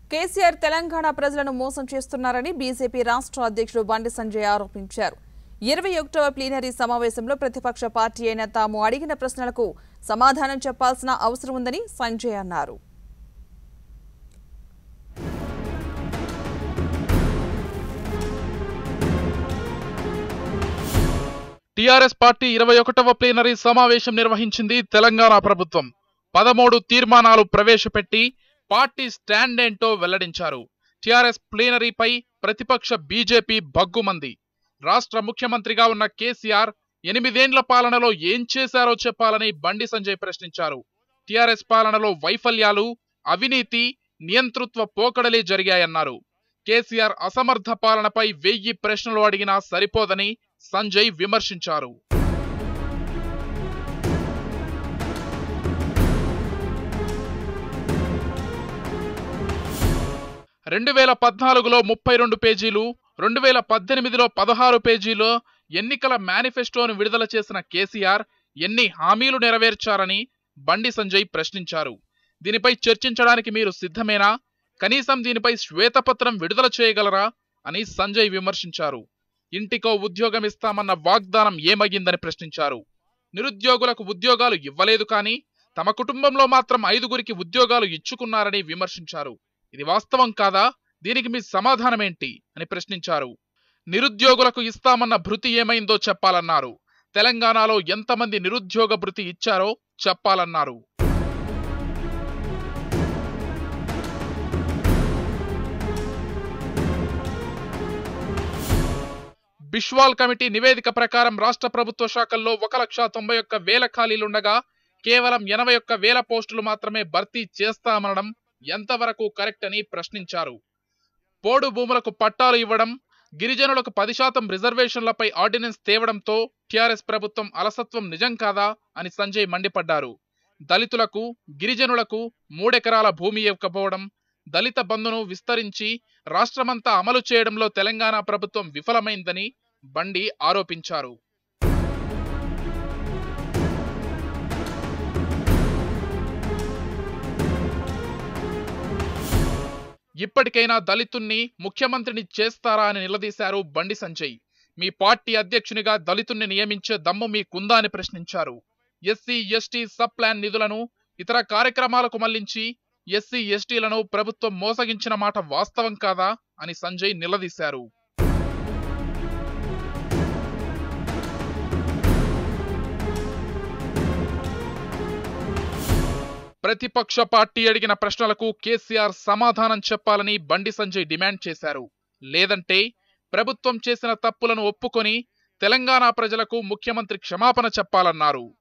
కేసీఆర్ తెలంగాణ ప్రజలను మోసం చేస్తున్నారని బీజేపీ రాష్ట్ర అధ్యక్షుడు బండి సంజయ్ ఆరోపించారు ఇరవై ఒకటవ ప్లీనరీ సమావేశంలో ప్రతిపక్ష పార్టీ అయిన తాము అడిగిన ప్రశ్నలకు సమాధానం చెప్పాల్సిన అవసరం ఉందని సంజయ్ అన్నారు టీఆర్ఎస్ పార్టీ ఇరవై ఒకటవ ప్లీనరీ సమావేశం నిర్వహించింది తెలంగాణ ప్రభుత్వం పదమూడు తీర్మానాలు ప్రవేశపెట్టి పార్టీ స్టాండ్ ఏంటో వెల్లడించారు టీఆర్ఎస్ ప్లీనరీపై ప్రతిపక్ష బీజేపీ బగ్గుమంది రాష్ట్ర ముఖ్యమంత్రిగా ఉన్న కేసీఆర్ ఎనిమిదేండ్ల పాలనలో ఏం చేశారో చెప్పాలని బండి సంజయ్ ప్రశ్నించారు టీఆర్ఎస్ పాలనలో వైఫల్యాలు అవినీతి నియంతృత్వ పోకడలే జరిగాయన్నారు కేసీఆర్ అసమర్థ పాలనపై వెయ్యి ప్రశ్నలు అడిగినా సరిపోదని సంజయ్ విమర్శించారు రెండు వేల పద్నాలుగులో ముప్పై రెండు పేజీలు రెండు వేల పద్దెనిమిదిలో పదహారు పేజీలో ఎన్నికల మేనిఫెస్టోను విడుదల చేసిన కేసీఆర్ ఎన్ని హామీలు నెరవేర్చారని బండి సంజయ్ ప్రశ్నించారు దీనిపై చర్చించడానికి మీరు సిద్ధమేనా కనీసం దీనిపై శ్వేతపత్రం విడుదల చేయగలరా అని సంజయ్ విమర్శించారు ఇంటికో ఉద్యోగం ఇస్తామన్న వాగ్దానం ఏమయ్యిందని ప్రశ్నించారు నిరుద్యోగులకు ఉద్యోగాలు ఇవ్వలేదు కానీ తమ కుటుంబంలో మాత్రం ఐదుగురికి ఉద్యోగాలు ఇచ్చుకున్నారని విమర్శించారు ఇది వాస్తవం కాదా దీనికి మీ సమాధానమేంటి అని ప్రశ్నించారు నిరుద్యోగులకు ఇస్తామన్న భృతి ఏమైందో చెప్పాలన్నారు తెలంగాణలో ఎంతమంది నిరుద్యోగ భృతి ఇచ్చారో చెప్పాలన్నారు బిష్వాల్ కమిటీ నివేదిక ప్రకారం రాష్ట్ర ప్రభుత్వ శాఖల్లో ఒక లక్ష తొంభై ఒక్క వేల ఖాళీలుండగా కేవలం ఎనభై ఒక్క వేల పోస్టులు మాత్రమే భర్తీ చేస్తామనడం ఎంతవరకు కరెక్ట్ అని ప్రశ్నించారు పోడు భూములకు పట్టాలు ఇవ్వడం గిరిజనులకు పది శాతం రిజర్వేషన్లపై ఆర్డినెన్స్ తేవడంతో టీఆర్ఎస్ ప్రభుత్వం అలసత్వం నిజం కాదా అని సంజయ్ మండిపడ్డారు దళితులకు గిరిజనులకు మూడెకరాల భూమి ఇవ్వకపోవడం దళిత బంధును విస్తరించి రాష్ట్రమంతా అమలు చేయడంలో తెలంగాణ ప్రభుత్వం విఫలమైందని బండి ఆరోపించారు ఇప్పటికైనా దళితుణ్ణి ముఖ్యమంత్రిని చేస్తారా అని నిలదీశారు బండి సంజయ్ మీ పార్టీ అధ్యక్షునిగా దళితుణ్ణి నియమించే దమ్ము మీకుందా అని ప్రశ్నించారు ఎస్సీ ఎస్టీ సబ్ ప్లాన్ నిధులను ఇతర కార్యక్రమాలకు మళ్లించి ఎస్సీ ఎస్టీలను ప్రభుత్వం మోసగించిన మాట వాస్తవం కాదా అని సంజయ్ నిలదీశారు ప్రతిపక్ష పార్టీ అడిగిన ప్రశ్నలకు కేసీఆర్ సమాధానం చెప్పాలని బండి సంజయ్ డిమాండ్ చేశారు లేదంటే ప్రభుత్వం చేసిన తప్పులను ఒప్పుకొని తెలంగాణ ప్రజలకు ముఖ్యమంత్రి క్షమాపణ చెప్పాలన్నారు